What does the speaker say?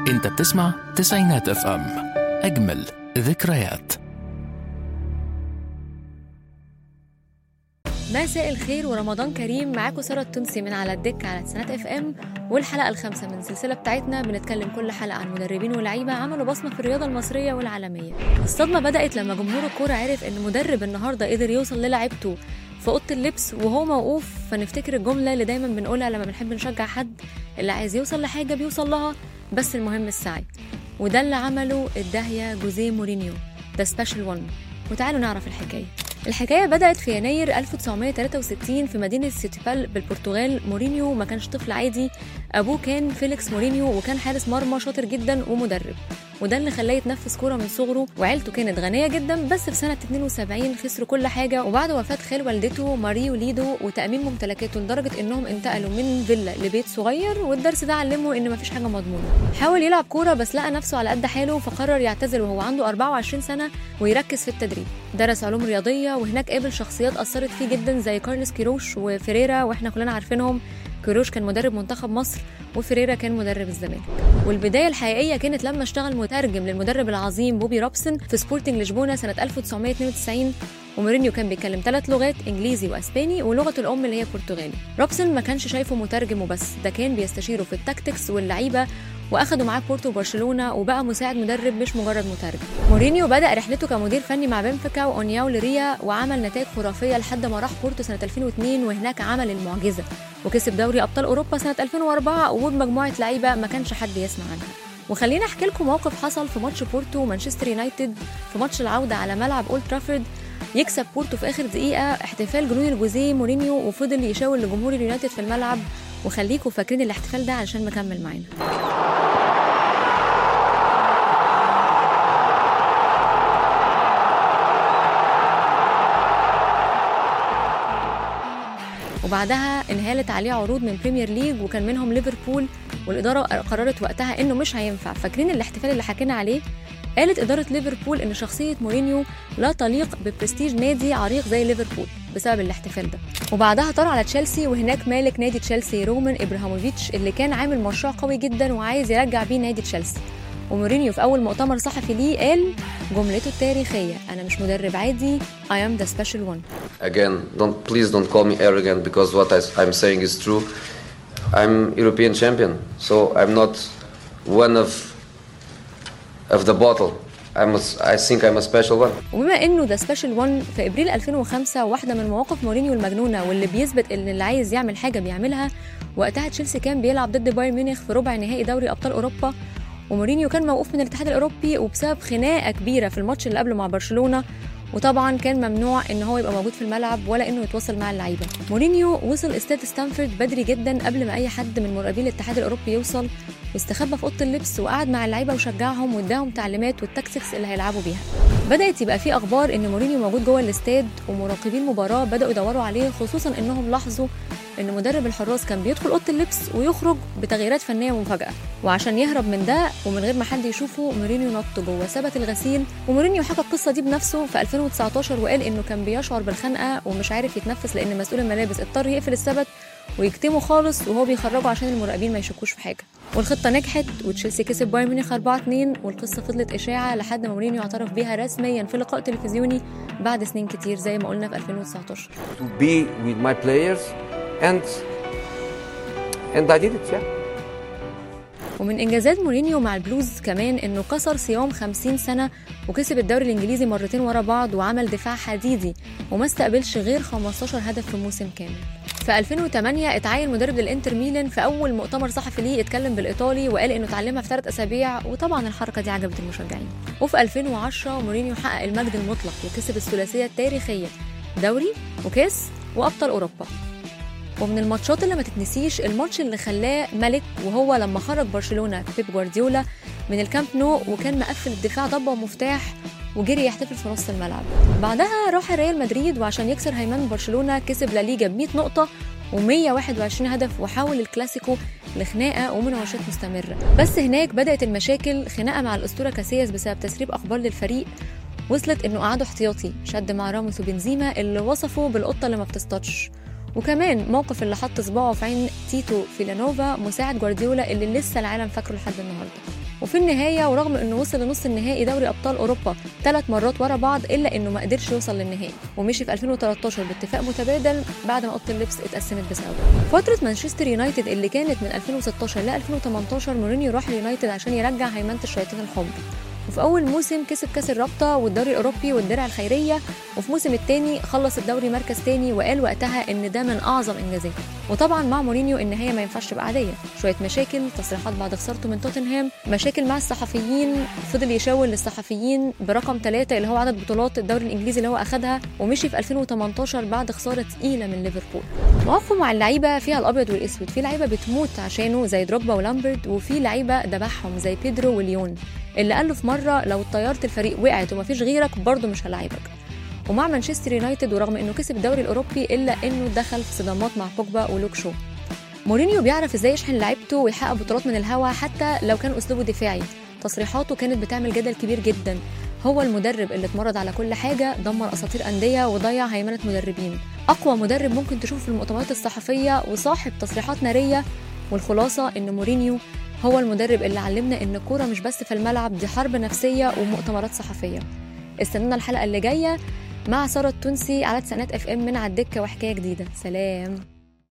انت بتسمع تسعينات اف ام اجمل ذكريات مساء الخير ورمضان كريم معاكم ساره التونسي من على الدك على تسعينات اف ام والحلقه الخامسه من السلسله بتاعتنا بنتكلم كل حلقه عن مدربين ولاعيبه عملوا بصمه في الرياضه المصريه والعالميه الصدمه بدات لما جمهور الكوره عرف ان مدرب النهارده قدر يوصل للاعيبته في اوضه اللبس وهو موقوف فنفتكر الجمله اللي دايما بنقولها لما بنحب نشجع حد اللي عايز يوصل لحاجه بيوصل لها بس المهم السعي وده اللي عمله الداهيه جوزيه مورينيو ذا سبيشال وان وتعالوا نعرف الحكايه الحكاية بدأت في يناير 1963 في مدينة سيتيبال بالبرتغال مورينيو ما كانش طفل عادي أبوه كان فيليكس مورينيو وكان حارس مرمى شاطر جدا ومدرب وده اللي خلاه يتنفس كورة من صغره وعيلته كانت غنية جدا بس في سنة 72 خسروا كل حاجة وبعد وفاة خال والدته ماريو ليدو وتأمين ممتلكاته لدرجة إنهم انتقلوا من فيلا لبيت صغير والدرس ده علمه إن مفيش حاجة مضمونة حاول يلعب كورة بس لقى نفسه على قد حاله فقرر يعتزل وهو عنده 24 سنة ويركز في التدريب درس علوم رياضية وهناك قابل شخصيات أثرت فيه جدا زي كارلوس كيروش وفيريرا واحنا كلنا عارفينهم كيروش كان مدرب منتخب مصر وفريرا كان مدرب الزمالك والبدايه الحقيقيه كانت لما اشتغل مترجم للمدرب العظيم بوبي روبسون في سبورتنج لشبونه سنه 1992 ومورينيو كان بيتكلم ثلاث لغات انجليزي واسباني ولغه الام اللي هي برتغالي روبسون ما كانش شايفه مترجم وبس ده كان بيستشيره في التاكتكس واللعيبه واخدوا معاه بورتو وبرشلونه وبقى مساعد مدرب مش مجرد مترجم مورينيو بدا رحلته كمدير فني مع بنفيكا واونياو لريا وعمل نتائج خرافيه لحد ما راح بورتو سنه 2002 وهناك عمل المعجزه وكسب دوري ابطال اوروبا سنه 2004 وبمجموعه لعيبه ما كانش حد يسمع عنها وخلينا احكي لكم موقف حصل في ماتش بورتو ومانشستر يونايتد في ماتش العوده على ملعب اولد ترافورد يكسب بورتو في اخر دقيقه احتفال جنون الجوزيه مورينيو وفضل يشاور لجمهور اليونايتد في الملعب وخليكم فاكرين الاحتفال ده علشان مكمل معانا وبعدها انهالت عليه عروض من بريمير ليج وكان منهم ليفربول والاداره قررت وقتها انه مش هينفع فاكرين الاحتفال اللي حكينا عليه قالت إدارة ليفربول إن شخصية مورينيو لا تليق ببرستيج نادي عريق زي ليفربول بسبب الاحتفال ده وبعدها طار على تشيلسي وهناك مالك نادي تشيلسي رومان إبراهيموفيتش اللي كان عامل مشروع قوي جدا وعايز يرجع بيه نادي تشيلسي ومورينيو في أول مؤتمر صحفي ليه قال جملته التاريخية أنا مش مدرب عادي I am the special one Again, don't please don't call me arrogant because what I, I'm saying is true. I'm European champion, so I'm not one of of the bottle. I'm a, I think I'm a special one. وبما انه ده سبيشال 1 في ابريل 2005 واحده من مواقف مورينيو المجنونه واللي بيثبت ان اللي عايز يعمل حاجه بيعملها وقتها تشيلسي كان بيلعب ضد بايرن ميونخ في ربع نهائي دوري ابطال اوروبا ومورينيو كان موقوف من الاتحاد الاوروبي وبسبب خناقه كبيره في الماتش اللي قبله مع برشلونه وطبعا كان ممنوع ان هو يبقى موجود في الملعب ولا انه يتواصل مع اللعيبه مورينيو وصل استاد ستانفورد بدري جدا قبل ما اي حد من مراقبين الاتحاد الاوروبي يوصل واستخبى في اوضه اللبس وقعد مع اللعيبه وشجعهم واداهم تعليمات والتكتكس اللي هيلعبوا بيها بدات يبقى في اخبار ان مورينيو موجود جوه الاستاد ومراقبين المباراه بداوا يدوروا عليه خصوصا انهم لاحظوا ان مدرب الحراس كان بيدخل اوضه اللبس ويخرج بتغييرات فنيه مفاجاه وعشان يهرب من ده ومن غير ما حد يشوفه مورينيو نط جوه ثبت الغسيل ومورينيو حكى القصه دي بنفسه في 2019 وقال انه كان بيشعر بالخنقه ومش عارف يتنفس لان مسؤول الملابس اضطر يقفل الثبت ويكتمه خالص وهو بيخرجه عشان المراقبين ما يشكوش في حاجه والخطه نجحت وتشيلسي كسب بايرن ميونخ 4 2 والقصه فضلت اشاعه لحد ما مورينيو اعترف بيها رسميا في لقاء تلفزيوني بعد سنين كتير زي ما قلنا في 2019 to be with my players and and I did it yeah ومن انجازات مورينيو مع البلوز كمان انه كسر صيام 50 سنه وكسب الدوري الانجليزي مرتين ورا بعض وعمل دفاع حديدي وما استقبلش غير 15 هدف في موسم كامل في 2008 اتعين مدرب للانتر ميلان في اول مؤتمر صحفي ليه اتكلم بالايطالي وقال انه اتعلمها في ثلاث اسابيع وطبعا الحركه دي عجبت المشجعين وفي 2010 مورينيو حقق المجد المطلق وكسب الثلاثيه التاريخيه دوري وكاس وابطال اوروبا ومن الماتشات اللي ما تتنسيش الماتش اللي خلاه ملك وهو لما خرج برشلونه بيب جوارديولا من الكامب نو وكان مقفل الدفاع ضبه ومفتاح وجري يحتفل في نص الملعب بعدها راح ريال مدريد وعشان يكسر هيمنه برشلونه كسب لا ليجا ب 100 نقطه و121 هدف وحول الكلاسيكو لخناقه ومناوشات مستمره بس هناك بدات المشاكل خناقه مع الاسطوره كاسياس بسبب تسريب اخبار للفريق وصلت انه قعدوا احتياطي شد مع راموس وبنزيما اللي وصفوا بالقطه اللي ما بتصطادش وكمان موقف اللي حط صباعه في عين تيتو فيلانوفا مساعد جوارديولا اللي لسه العالم فاكره لحد النهارده وفي النهايه ورغم انه وصل لنص النهائي دوري ابطال اوروبا ثلاث مرات ورا بعض الا انه ما قدرش يوصل للنهائي ومشي في 2013 باتفاق متبادل بعد ما اوضه اللبس اتقسمت بسببه فتره مانشستر يونايتد اللي كانت من 2016 ل 2018 مورينيو راح اليونايتد عشان يرجع هيمنه الشياطين الحمر وفي اول موسم كسب كاس الرابطه والدوري الاوروبي والدرع الخيريه وفي موسم التاني خلص الدوري مركز تاني وقال وقتها ان ده من اعظم انجازاته وطبعا مع مورينيو النهايه ما ينفعش تبقى عاديه شويه مشاكل تصريحات بعد خسارته من توتنهام مشاكل مع الصحفيين فضل يشاور للصحفيين برقم ثلاثة اللي هو عدد بطولات الدوري الانجليزي اللي هو اخدها ومشي في 2018 بعد خساره تقيله من ليفربول مواقفه مع اللعيبه فيها الابيض والاسود في لعيبه بتموت عشانه زي دروجبا ولامبرد وفي لعيبه ذبحهم زي بيدرو وليون اللي قال له في مره لو طياره الفريق وقعت ومفيش غيرك برضه مش هلاعبك ومع مانشستر يونايتد ورغم انه كسب الدوري الاوروبي الا انه دخل في صدامات مع بوجبا ولوك شو مورينيو بيعرف ازاي يشحن لعيبته ويحقق بطولات من الهوا حتى لو كان اسلوبه دفاعي تصريحاته كانت بتعمل جدل كبير جدا هو المدرب اللي اتمرد على كل حاجة دمر أساطير أندية وضيع هيمنة مدربين أقوى مدرب ممكن تشوفه في المؤتمرات الصحفية وصاحب تصريحات نارية والخلاصة إن مورينيو هو المدرب اللي علمنا إن الكورة مش بس في الملعب دي حرب نفسية ومؤتمرات صحفية استنونا الحلقة اللي جاية مع سارة التونسي على تسعينات اف ام من على الدكة وحكاية جديدة سلام